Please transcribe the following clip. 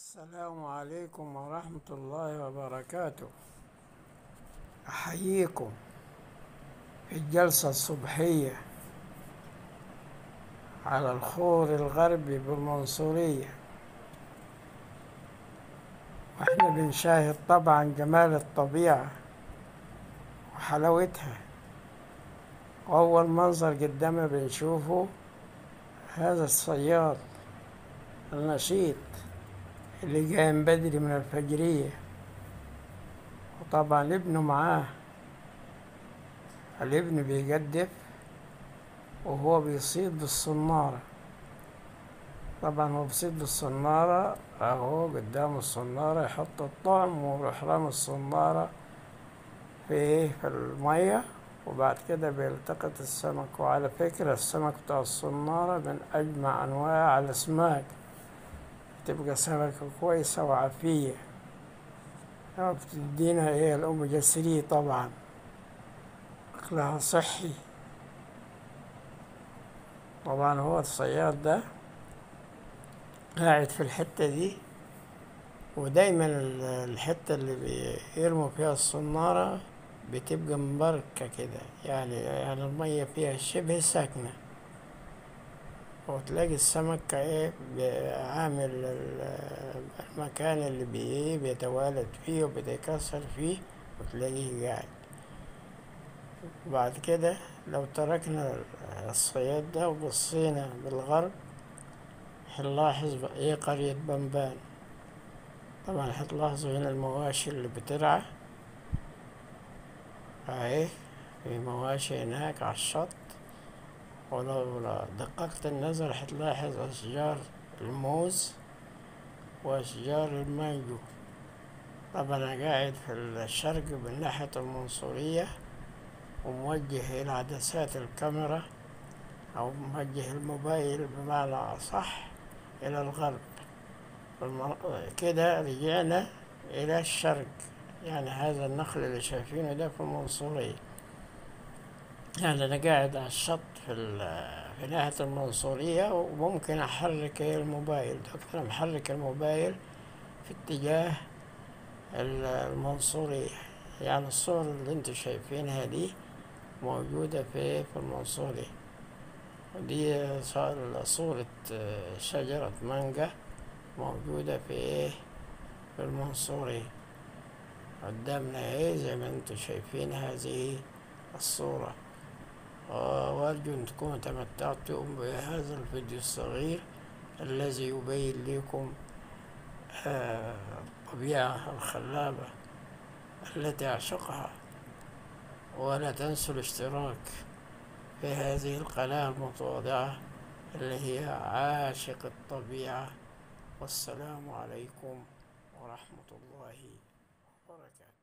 السلام عليكم ورحمة الله وبركاته أحييكم في الجلسة الصبحية على الخور الغربي بالمنصورية واحنا بنشاهد طبعا جمال الطبيعة وحلاوتها وأول منظر قدامنا بنشوفه هذا الصياد النشيط اللي جاي من بدري من الفجرية وطبعا ابنه معاه الابن بيجدف وهو بيصيد بالصنارة طبعا هو بيصيد بالصنارة اهو قدام الصنارة يحط الطعم ويروح رامي الصنارة في ايه في المية وبعد كده بيلتقط السمك وعلى فكرة السمك بتاع الصنارة من أجمع أنواع الأسماك تبقى سمكة كويسة وعافية بتدينا ايه الأوميجا ثري طبعا أكلها صحي طبعا هو الصياد ده قاعد في الحتة دي ودايما الحتة اللي بيرموا فيها الصنارة بتبقى مبركة كده يعني يعني المية فيها شبه ساكنة وتلاقي السمك ايه عامل المكان اللي بيه بيتوالد فيه وبيتكسر فيه وتلاقيه قاعد وبعد كده لو تركنا الصياد ده وبصينا بالغرب هنلاحظ ايه قرية بنبان طبعا هتلاحظوا هنا المواشي اللي بترعى اهي في مواشي هناك على الشط ولو دققت النظر هتلاحظ أشجار الموز وأشجار المانجو طبعا أنا قاعد في الشرق من ناحية المنصورية وموجه إلى عدسات الكاميرا أو موجه الموبايل بمعنى أصح إلى الغرب كده رجعنا إلى الشرق يعني هذا النخل اللي شايفينه ده في المنصورية يعني أنا قاعد على الشط في, في ناحية المنصورية وممكن أحرك الموبايل دكتور محرك الموبايل في اتجاه المنصورية يعني الصور اللي انتوا شايفينها دي موجودة في في المنصورية ودي صورة شجرة مانجا موجودة في ايه في المنصورية قدامنا ايه زي ما انتوا شايفين هذه الصورة وأرجو أن تكونوا تمتعتم بهذا الفيديو الصغير الذي يبين لكم الطبيعة الخلابة التي أعشقها ولا تنسوا الاشتراك في هذه القناة المتواضعة اللي هي عاشق الطبيعة والسلام عليكم ورحمة الله وبركاته